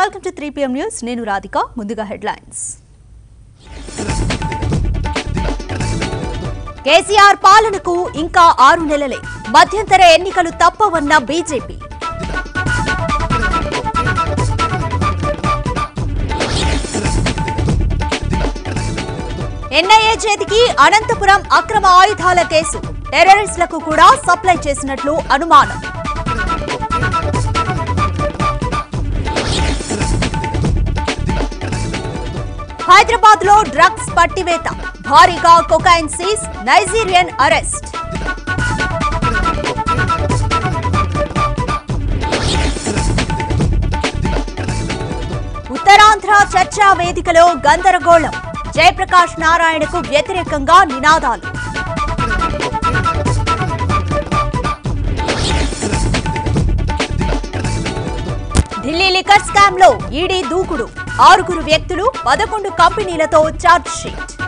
welcome to three PM news నేను రాధిక ముందుగా headlines KCR పాలనకు ఇంకా ఆరు నెలలే మధ్యంతర ఎన్నికలు తప్పవన్న బీజేపీ ఎన్ఐఏ చేతికి అనంతపురం అక్రమ ఆయుధాల కేసు టెర్రరిస్టులకు కూడా సప్లై చేసినట్లు అనుమానం హైదరాబాద్ లో డ్రగ్స్ పట్టివేత భారీగా cocaine seize Nigerian arrest Uttarandhra చర్చా వేదికలో గందరగోళం జయప్రకాష్ నారాయణకు వ్యతిరేకంగా నినాదాలు ఢిల్లీ లిక్కర్ స్కామ్ లో ఈడీ దూకుడు ఆరుగురు వ్యక్తులు పదకొండు కంపెనీలతో ఛార్జ్ షీట్